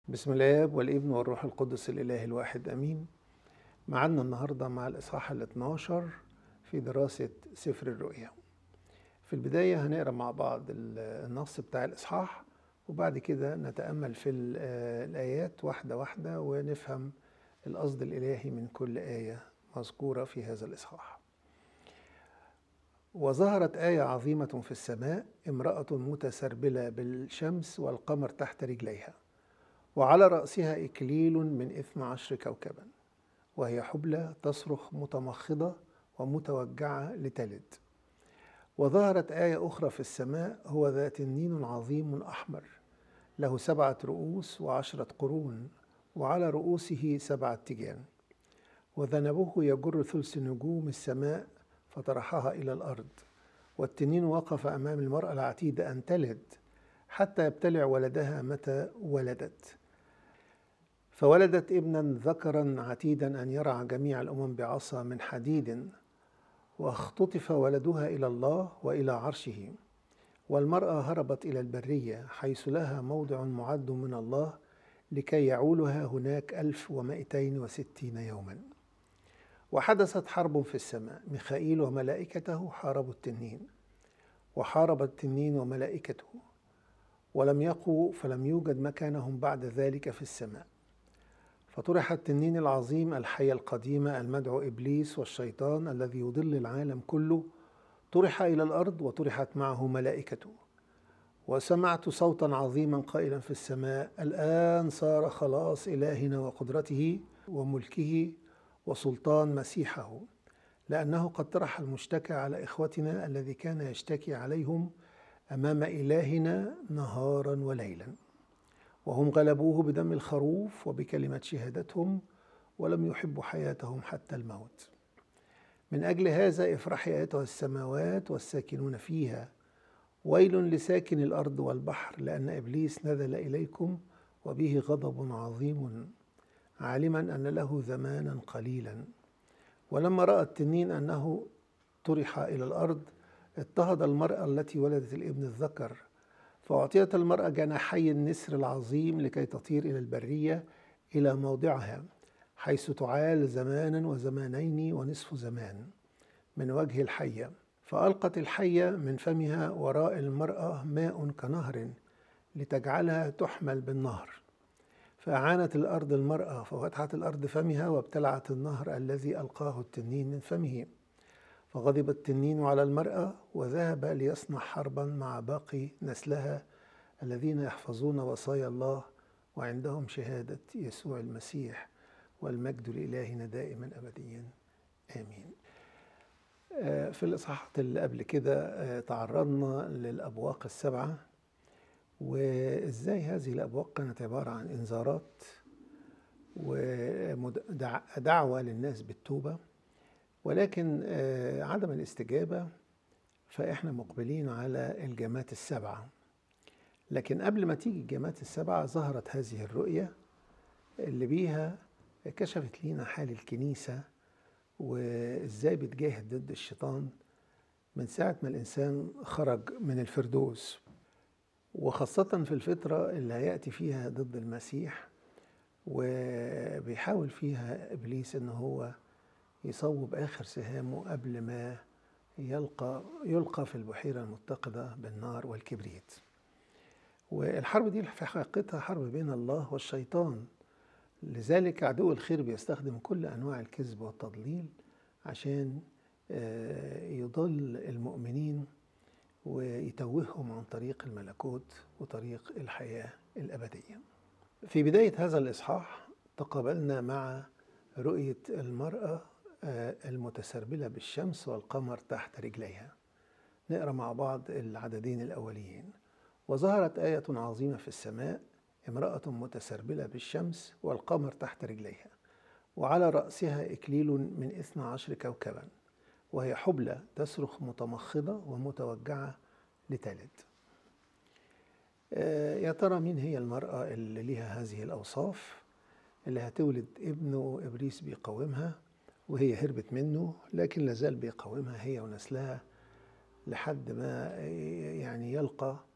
بسم الآب والابن والروح القدس الإله الواحد أمين معنا النهاردة مع الإصحاح ال 12 في دراسة سفر الرؤيا في البداية هنقرأ مع بعض النص بتاع الإصحاح وبعد كده نتأمل في الآيات واحدة واحدة ونفهم القصد الإلهي من كل آية مذكورة في هذا الإصحاح وظهرت آية عظيمة في السماء امرأة متسربلة بالشمس والقمر تحت رجليها وعلى رأسها إكليل من إثنى عشر كوكبا وهي حبلى تصرخ متمخضة ومتوجعة لتلد وظهرت آية أخرى في السماء هو ذا تنين عظيم أحمر له سبعة رؤوس وعشرة قرون وعلى رؤوسه سبعة تيجان وذنبه يجر ثلث نجوم السماء فطرحها إلى الأرض والتنين وقف أمام المرأة العتيدة أن تلد حتى يبتلع ولدها متى ولدت فولدت ابنا ذكرا عتيدا ان يرعى جميع الامم بعصا من حديد واختطف ولدها الى الله والى عرشه والمراه هربت الى البريه حيث لها موضع معد من الله لكي يعولها هناك الف ومائتين وستين يوما وحدثت حرب في السماء ميخائيل وملائكته حاربوا التنين وحارب التنين وملائكته ولم يقوا فلم يوجد مكانهم بعد ذلك في السماء فطرح التنين العظيم الحية القديمة المدعو إبليس والشيطان الذي يضل العالم كله طرح إلى الأرض وطرحت معه ملائكته وسمعت صوتا عظيما قائلا في السماء الآن صار خلاص إلهنا وقدرته وملكه وسلطان مسيحه لأنه قد طرح المشتكى على إخوتنا الذي كان يشتكي عليهم أمام إلهنا نهارا وليلا وهم غلبوه بدم الخروف وبكلمة شهادتهم ولم يحبوا حياتهم حتى الموت من أجل هذا افرحي أيتها السماوات والساكنون فيها ويل لساكن الأرض والبحر لأن إبليس نزل إليكم وبه غضب عظيم عالما أن له زمانا قليلا ولما رأى التنين أنه طرح إلى الأرض اضطهد المرأة التي ولدت الابن الذكر فأعطيت المرأة جناحي النسر العظيم لكي تطير إلى البرية إلى موضعها حيث تعال زمانا وزمانين ونصف زمان من وجه الحية فألقت الحية من فمها وراء المرأة ماء كنهر لتجعلها تحمل بالنهر فأعانت الأرض المرأة ففتحت الأرض فمها وابتلعت النهر الذي ألقاه التنين من فمه فغضب التنين على المرأة وذهب ليصنع حربا مع باقي نسلها الذين يحفظون وصايا الله وعندهم شهادة يسوع المسيح والمجد لإلهنا دائما أبديا آمين في الإصحاحات اللي قبل كده تعرضنا للأبواق السبعة وإزاي هذه الأبواق كانت عبارة عن إنذارات ودعوة للناس بالتوبة ولكن عدم الاستجابة فإحنا مقبلين على الجامات السبعة لكن قبل ما تيجي الجامات السبعة ظهرت هذه الرؤية اللي بيها كشفت لينا حال الكنيسة وإزاي بتجاهد ضد الشيطان من ساعة ما الإنسان خرج من الفردوس وخاصة في الفترة اللي هيأتي فيها ضد المسيح وبيحاول فيها إبليس إن هو يصوب آخر سهامه قبل ما يلقى يلقى في البحيرة المتقدة بالنار والكبريت والحرب دي في حقيقتها حرب بين الله والشيطان لذلك عدو الخير بيستخدم كل أنواع الكذب والتضليل عشان يضل المؤمنين ويتوههم عن طريق الملكوت وطريق الحياة الأبدية في بداية هذا الإصحاح تقابلنا مع رؤية المرأة المتسربلة بالشمس والقمر تحت رجليها نقرأ مع بعض العددين الأوليين وظهرت آية عظيمة في السماء امرأة متسربلة بالشمس والقمر تحت رجليها وعلى رأسها إكليل من إثنى عشر كوكبا وهي حبلى تصرخ متمخضة ومتوجعة لتلد يا ترى مين هي المرأة اللي لها هذه الأوصاف اللي هتولد ابن وإبليس بيقاومها وهي هربت منه لكن لازال بيقاومها هي ونسلها لحد ما يعني يلقى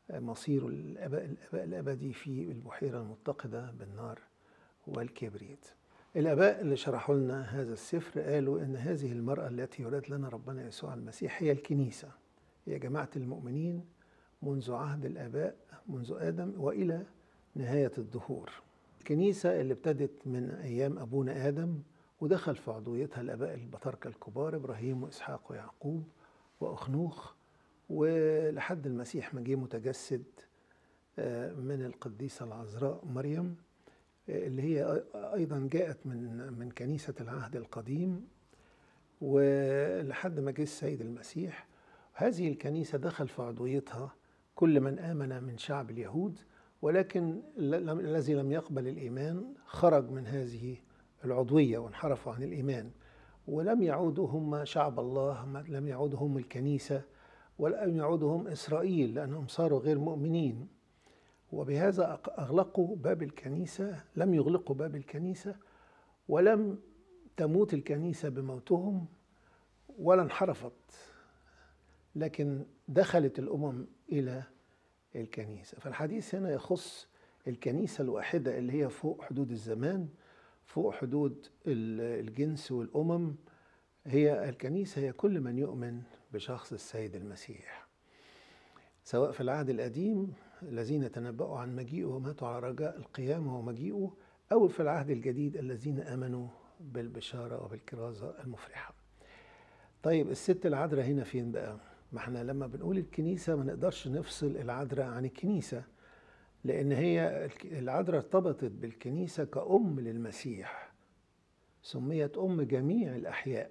مصير الآباء الآباء الأبدي في البحيرة المتقدة بالنار والكبريت الآباء اللي شرحوا لنا هذا السفر قالوا إن هذه المرأة التي يولد لنا ربنا يسوع المسيح هي الكنيسة هي جماعة المؤمنين منذ عهد الآباء منذ آدم وإلى نهاية الدهور الكنيسة اللي ابتدت من أيام أبونا آدم ودخل في عضويتها الآباء البطاركة الكبار إبراهيم وإسحاق ويعقوب وأخنوخ ولحد المسيح ما جه متجسد من القديسة العذراء مريم اللي هي أيضا جاءت من من كنيسة العهد القديم ولحد ما جه السيد المسيح هذه الكنيسة دخل في عضويتها كل من آمن من شعب اليهود ولكن الذي لم يقبل الإيمان خرج من هذه العضوية وانحرفوا عن الإيمان ولم يعودوا هم شعب الله لم يعودوا هم الكنيسة ولم يعودوا هم إسرائيل لأنهم صاروا غير مؤمنين وبهذا أغلقوا باب الكنيسة لم يغلقوا باب الكنيسة ولم تموت الكنيسة بموتهم ولا انحرفت لكن دخلت الأمم إلى الكنيسة فالحديث هنا يخص الكنيسة الواحدة اللي هي فوق حدود الزمان فوق حدود الجنس والأمم هي الكنيسة هي كل من يؤمن بشخص السيد المسيح سواء في العهد القديم الذين تنبأوا عن مجيئه وماتوا على رجاء القيامة ومجيئه أو في العهد الجديد الذين آمنوا بالبشارة وبالكرازة المفرحة طيب الست العذراء هنا فين بقى؟ ما احنا لما بنقول الكنيسة ما نقدرش نفصل العذراء عن الكنيسة لأن هي العذراء ارتبطت بالكنيسة كأم للمسيح سميت أم جميع الأحياء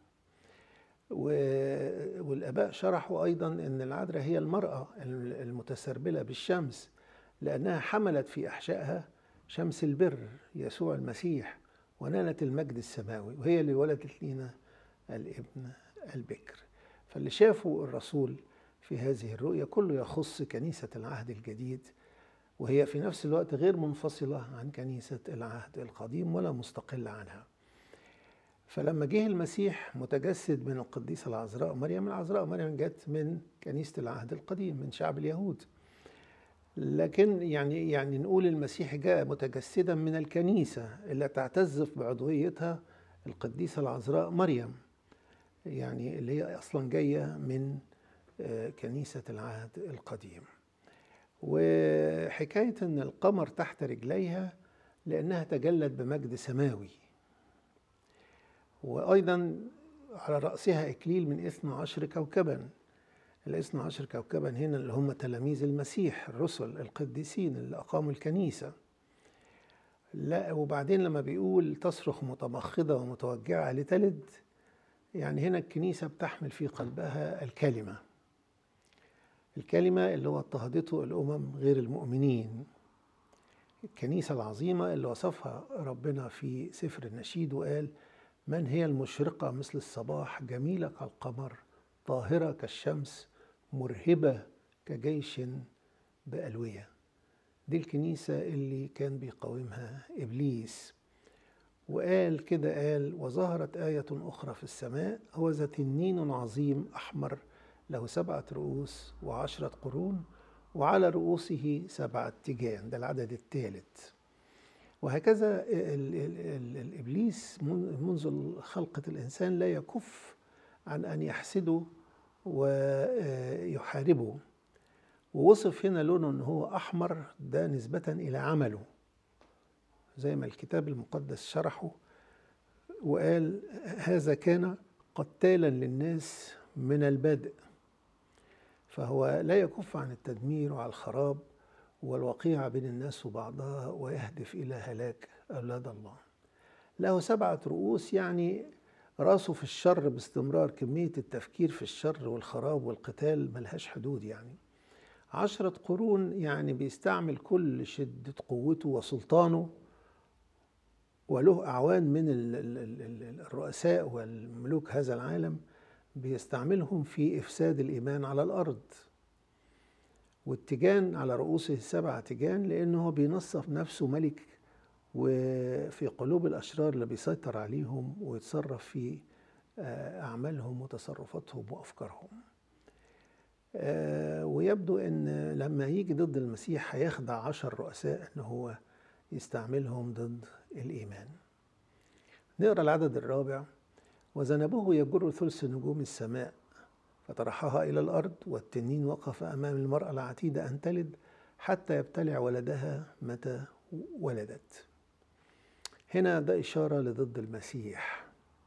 والآباء شرحوا أيضا أن العذراء هي المرأة المتسربلة بالشمس لأنها حملت في أحشائها شمس البر يسوع المسيح ونالت المجد السماوي وهي اللي ولدت لنا الابن البكر فاللي شافوا الرسول في هذه الرؤية كله يخص كنيسة العهد الجديد وهي في نفس الوقت غير منفصلة عن كنيسة العهد القديم ولا مستقلة عنها فلما جه المسيح متجسد من القديسة العذراء مريم العذراء مريم جت من كنيسة العهد القديم من شعب اليهود لكن يعني يعني نقول المسيح جاء متجسدا من الكنيسة اللي تعتز بعضويتها القديسة العذراء مريم يعني اللي هي أصلا جاية من كنيسة العهد القديم وحكاية أن القمر تحت رجليها لأنها تجلت بمجد سماوي وأيضا على رأسها إكليل من إثنى عشر كوكبا الاثنى عشر كوكبا هنا اللي هم تلاميذ المسيح الرسل القديسين اللي أقاموا الكنيسة لا وبعدين لما بيقول تصرخ متمخضة ومتوجعة لتلد يعني هنا الكنيسة بتحمل في قلبها الكلمة الكلمة اللي هو اضطهدته الأمم غير المؤمنين الكنيسة العظيمة اللي وصفها ربنا في سفر النشيد وقال من هي المشرقة مثل الصباح جميلة كالقمر طاهرة كالشمس مرهبة كجيش بألوية دي الكنيسة اللي كان بيقاومها إبليس وقال كده قال وظهرت آية أخرى في السماء هو ذا تنين عظيم أحمر له سبعة رؤوس وعشرة قرون وعلى رؤوسه سبعة تيجان ده العدد الثالث وهكذا ال ال ال الإبليس منذ خلقة الإنسان لا يكف عن أن يحسده ويحاربه ووصف هنا لونه أنه هو أحمر ده نسبة إلى عمله زي ما الكتاب المقدس شرحه وقال هذا كان قتالا للناس من البدء فهو لا يكف عن التدمير وعلى الخراب والوقيعة بين الناس وبعضها ويهدف إلى هلاك أولاد الله له سبعة رؤوس يعني راسه في الشر باستمرار كمية التفكير في الشر والخراب والقتال ملهاش حدود يعني عشرة قرون يعني بيستعمل كل شدة قوته وسلطانه وله أعوان من الرؤساء والملوك هذا العالم بيستعملهم في إفساد الإيمان على الأرض والتيجان على رؤوسه سبع تيجان لأنه بينصف نفسه ملك وفي قلوب الأشرار اللي بيسيطر عليهم ويتصرف في أعمالهم وتصرفاتهم وأفكارهم آه، ويبدو ان لما يجي ضد المسيح هيخدع عشر رؤساء ان هو يستعملهم ضد الايمان نقرا العدد الرابع وذنبه يجر ثلث نجوم السماء فطرحها الى الارض والتنين وقف امام المراه العتيده ان تلد حتى يبتلع ولدها متى ولدت هنا ده اشاره لضد المسيح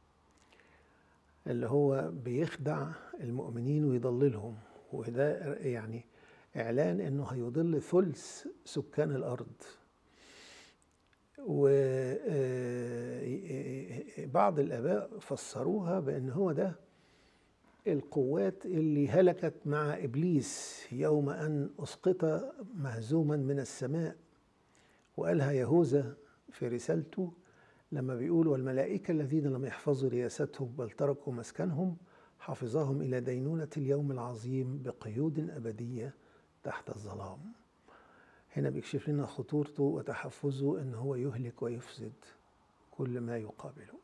اللي هو بيخدع المؤمنين ويضللهم وده يعني إعلان إنه هيضل ثلث سكان الأرض وبعض الآباء فسروها بأن هو ده القوات اللي هلكت مع إبليس يوم أن أسقط مهزوما من السماء وقالها يهوذا في رسالته لما بيقول والملائكة الذين لم يحفظوا رياستهم بل تركوا مسكنهم حفظهم إلى دينونة اليوم العظيم بقيود أبدية تحت الظلام هنا بيكشف لنا خطورته وتحفزه أن هو يهلك ويفسد كل ما يقابله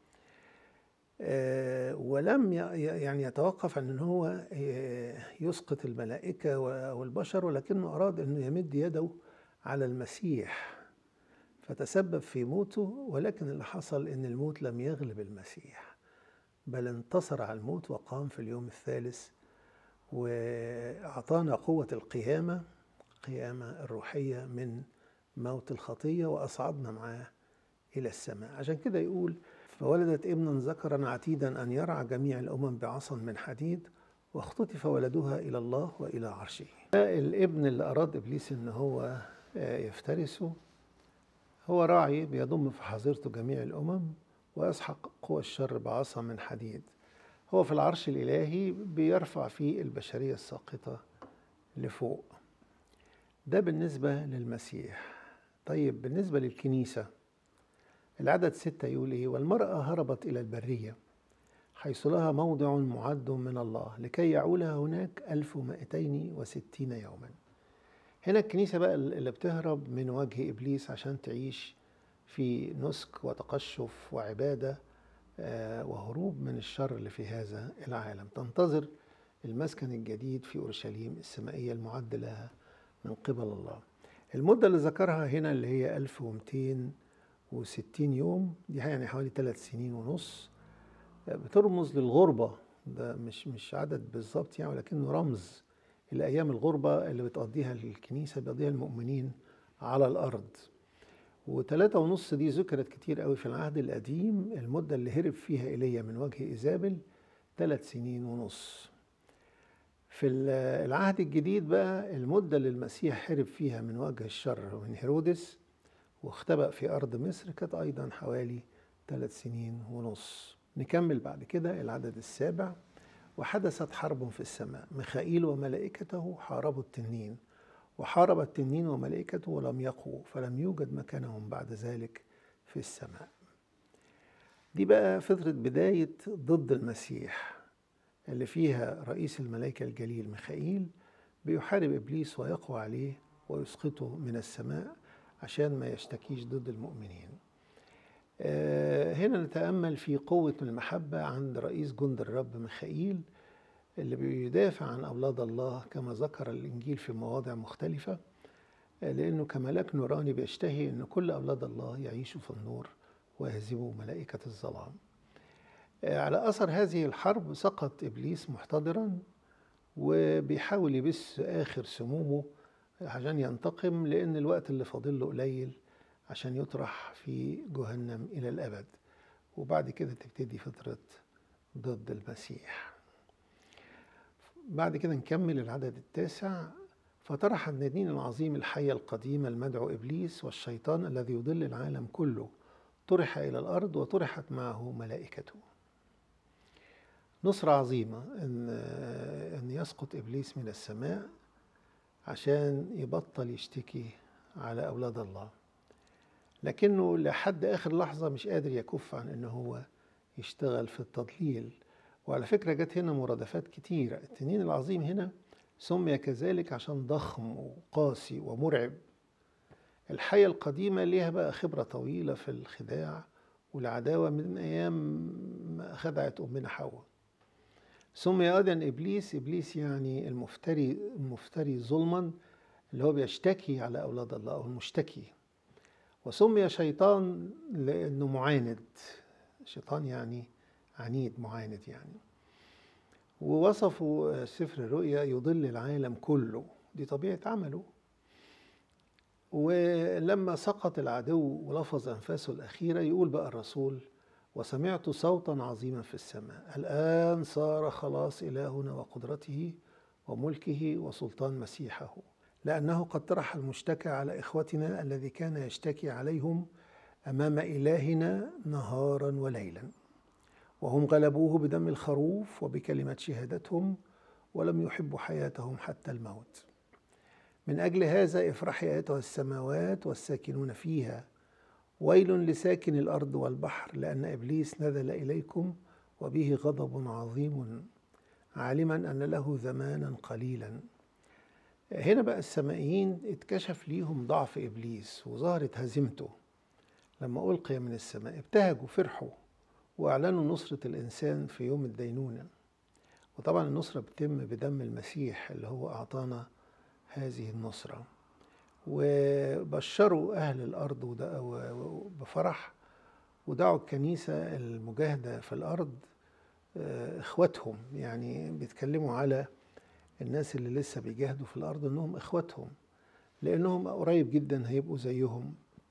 آه، ولم يعني يتوقف عن أن هو آه، يسقط الملائكة والبشر ولكنه أراد أنه يمد يده على المسيح فتسبب في موته ولكن اللي حصل أن الموت لم يغلب المسيح بل انتصر على الموت وقام في اليوم الثالث وأعطانا قوة القيامة القيامة الروحية من موت الخطية وأصعدنا معاه إلى السماء عشان كده يقول فولدت ابنا ذكرا عتيدا أن يرعى جميع الأمم بعصا من حديد واختطف ولدها إلى الله وإلى عرشه الابن اللي أراد إبليس أن هو يفترسه هو راعي بيضم في حظيرته جميع الأمم ويسحق قوى الشر بعصا من حديد هو في العرش الإلهي بيرفع فيه البشرية الساقطة لفوق ده بالنسبة للمسيح طيب بالنسبة للكنيسة العدد ستة يقول إيه والمرأة هربت إلى البرية حيث لها موضع معد من الله لكي يعولها هناك ألف ومائتين وستين يوما هنا الكنيسة بقى اللي بتهرب من وجه إبليس عشان تعيش في نسك وتقشف وعبادة آه، وهروب من الشر اللي في هذا العالم تنتظر المسكن الجديد في أورشليم السمائية المعد لها من قبل الله المدة اللي ذكرها هنا اللي هي 1260 يوم دي يعني حوالي ثلاث سنين ونص آه، بترمز للغربة ده مش مش عدد بالظبط يعني ولكنه رمز الأيام الغربة اللي بتقضيها الكنيسة بيقضيها المؤمنين على الأرض وثلاثة ونص دي ذكرت كتير قوي في العهد القديم المدة اللي هرب فيها إيليا من وجه إيزابل ثلاث سنين ونص في العهد الجديد بقى المدة اللي المسيح هرب فيها من وجه الشر من هيرودس واختبأ في أرض مصر كانت أيضا حوالي ثلاث سنين ونص نكمل بعد كده العدد السابع وحدثت حرب في السماء ميخائيل وملائكته حاربوا التنين وحارب التنين وملائكته ولم يقوا فلم يوجد مكانهم بعد ذلك في السماء دي بقى فترة بداية ضد المسيح اللي فيها رئيس الملائكة الجليل ميخائيل بيحارب إبليس ويقوى عليه ويسقطه من السماء عشان ما يشتكيش ضد المؤمنين آه، هنا نتأمل في قوة المحبة عند رئيس جند الرب ميخائيل اللي بيدافع عن أولاد الله كما ذكر الإنجيل في مواضع مختلفة لأنه كملاك نوراني بيشتهي أن كل أولاد الله يعيشوا في النور ويهزموا ملائكة الظلام على أثر هذه الحرب سقط إبليس محتضرا وبيحاول يبث آخر سمومه عشان ينتقم لأن الوقت اللي فاضل له قليل عشان يطرح في جهنم إلى الأبد وبعد كده تبتدي فترة ضد المسيح بعد كده نكمل العدد التاسع فطرح النادين العظيم الحية القديمة المدعو إبليس والشيطان الذي يضل العالم كله طرح إلى الأرض وطرحت معه ملائكته نصرة عظيمة إن, إن يسقط إبليس من السماء عشان يبطل يشتكي على أولاد الله لكنه لحد آخر لحظة مش قادر يكف عن إنه هو يشتغل في التضليل وعلى فكرة جت هنا مرادفات كتيرة التنين العظيم هنا سمي كذلك عشان ضخم وقاسي ومرعب الحية القديمة ليها بقى خبرة طويلة في الخداع والعداوة من أيام ما خدعت أمنا حواء سمي أيضا إبليس إبليس يعني المفتري المفتري ظلما اللي هو بيشتكي على أولاد الله أو المشتكي وسمي شيطان لأنه معاند شيطان يعني عنيد معاند يعني ووصفوا سفر الرؤيا يضل العالم كله دي طبيعة عمله ولما سقط العدو ولفظ أنفاسه الأخيرة يقول بقى الرسول وسمعت صوتا عظيما في السماء الآن صار خلاص إلهنا وقدرته وملكه وسلطان مسيحه لأنه قد طرح المشتكى على إخوتنا الذي كان يشتكي عليهم أمام إلهنا نهارا وليلا وهم غلبوه بدم الخروف وبكلمة شهادتهم ولم يحبوا حياتهم حتى الموت من أجل هذا افرحي أيتها السماوات والساكنون فيها ويل لساكن الأرض والبحر لأن إبليس نزل إليكم وبه غضب عظيم عالما أن له زمانا قليلا هنا بقى السمائيين اتكشف ليهم ضعف إبليس وظهرت هزيمته لما ألقي من السماء ابتهجوا فرحوا وأعلنوا نصرة الإنسان في يوم الدينونة وطبعا النصرة بتتم بدم المسيح اللي هو أعطانا هذه النصرة وبشروا أهل الأرض بفرح ودعوا الكنيسة المجاهدة في الأرض آه، إخواتهم يعني بيتكلموا على الناس اللي لسه بيجاهدوا في الأرض إنهم إخواتهم لأنهم قريب جدا هيبقوا زيهم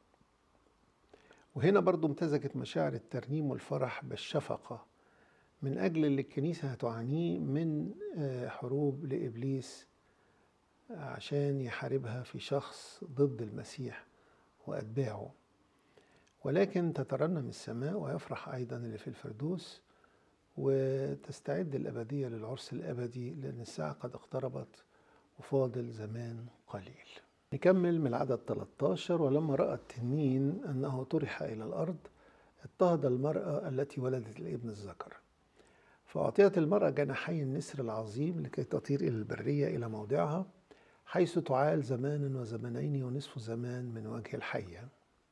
وهنا برضو امتزجت مشاعر الترنيم والفرح بالشفقة من أجل اللي الكنيسة هتعانيه من آه، حروب لإبليس عشان يحاربها في شخص ضد المسيح وأتباعه ولكن تترنم السماء ويفرح أيضا اللي في الفردوس وتستعد الأبدية للعرس الأبدي لأن الساعة قد اقتربت وفاضل زمان قليل نكمل من العدد 13 ولما رأى التنين أنه طرح إلى الأرض اضطهد المرأة التي ولدت الابن الذكر فأعطيت المرأة جناحي النسر العظيم لكي تطير إلى البرية إلى موضعها حيث تعال زمانا وزمنين ونصف زمان من وجه الحية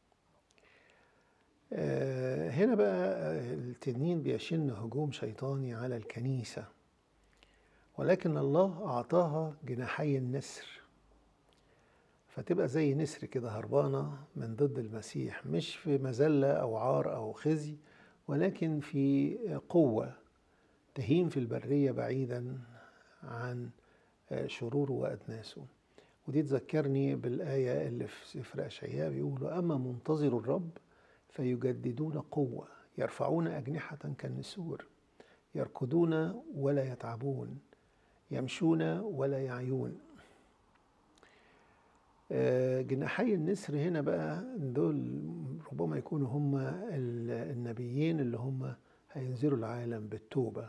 آه، هنا بقى التنين بيشن هجوم شيطاني على الكنيسة ولكن الله أعطاها جناحي النسر فتبقى زي نسر كده هربانة من ضد المسيح مش في مذلة أو عار أو خزي ولكن في قوة تهيم في البرية بعيدا عن شروره وأدناسه ودي تذكرني بالآية اللي في سفر أشعياء بيقولوا أما منتظر الرب فيجددون قوة يرفعون أجنحة كالنسور يركضون ولا يتعبون يمشون ولا يعيون آه، جناحي النسر هنا بقى دول ربما يكونوا هم النبيين اللي هم هينزلوا العالم بالتوبة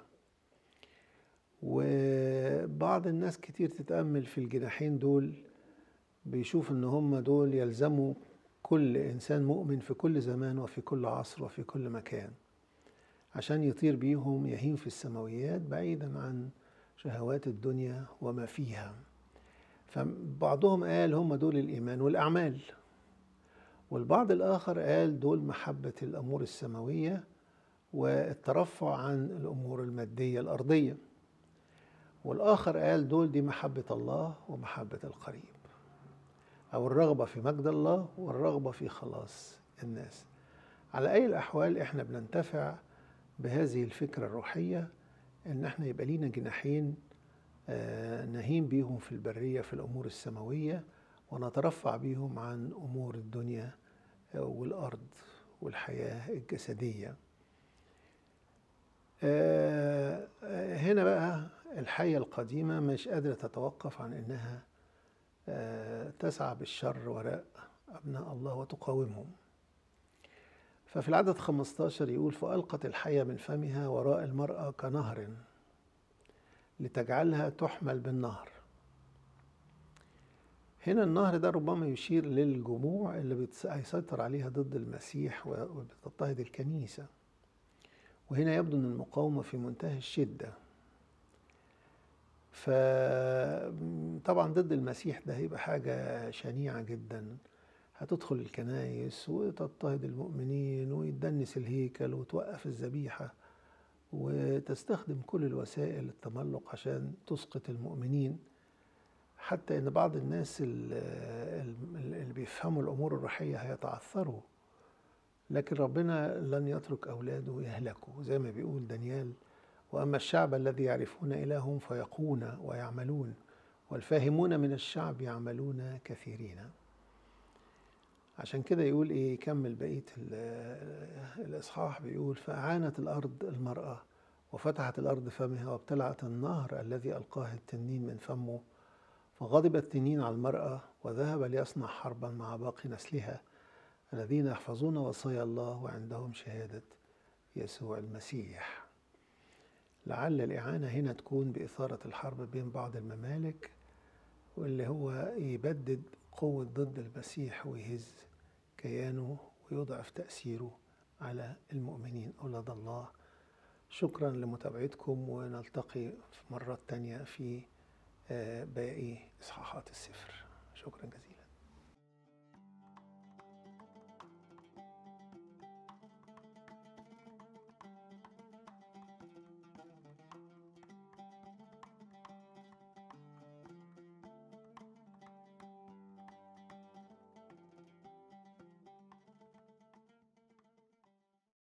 وبعض الناس كتير تتأمل في الجناحين دول بيشوف ان هم دول يلزموا كل انسان مؤمن في كل زمان وفي كل عصر وفي كل مكان عشان يطير بيهم يهيم في السماويات بعيدا عن شهوات الدنيا وما فيها فبعضهم قال هم دول الإيمان والأعمال والبعض الآخر قال دول محبة الأمور السماوية والترفع عن الأمور المادية الأرضية والآخر قال دول دي محبة الله ومحبة القريب أو الرغبة في مجد الله والرغبة في خلاص الناس على أي الأحوال إحنا بننتفع بهذه الفكرة الروحية إن إحنا يبقى لينا جناحين آه، نهيم بيهم في البرية في الأمور السماوية ونترفع بيهم عن أمور الدنيا آه، والأرض والحياة الجسدية آه، هنا بقى الحية القديمة مش قادرة تتوقف عن إنها تسعى بالشر وراء أبناء الله وتقاومهم ففي العدد 15 يقول فألقت الحية من فمها وراء المرأة كنهر لتجعلها تحمل بالنهر هنا النهر ده ربما يشير للجموع اللي هيسيطر عليها ضد المسيح وبتضطهد الكنيسة وهنا يبدو أن المقاومة في منتهى الشدة فطبعا ضد المسيح ده هيبقى حاجة شنيعة جدا هتدخل الكنايس وتضطهد المؤمنين ويدنس الهيكل وتوقف الذبيحة بتستخدم كل الوسائل التملق عشان تسقط المؤمنين حتى ان بعض الناس اللي بيفهموا الامور الروحيه هيتعثروا لكن ربنا لن يترك اولاده يهلكوا زي ما بيقول دانيال واما الشعب الذي يعرفون الههم فيقون ويعملون والفاهمون من الشعب يعملون كثيرين عشان كده يقول ايه يكمل بقيه الاصحاح بيقول فاعانت الارض المراه وفتحت الارض فمها وابتلعت النهر الذي القاه التنين من فمه فغضب التنين على المراه وذهب ليصنع حربا مع باقي نسلها الذين يحفظون وصايا الله وعندهم شهاده يسوع المسيح لعل الإعانة هنا تكون بإثارة الحرب بين بعض الممالك واللي هو يبدد قوة ضد المسيح ويهز كيانه ويضعف تأثيره على المؤمنين أولاد الله شكرا لمتابعتكم ونلتقي في مرات تانية في باقي إصحاحات السفر شكرا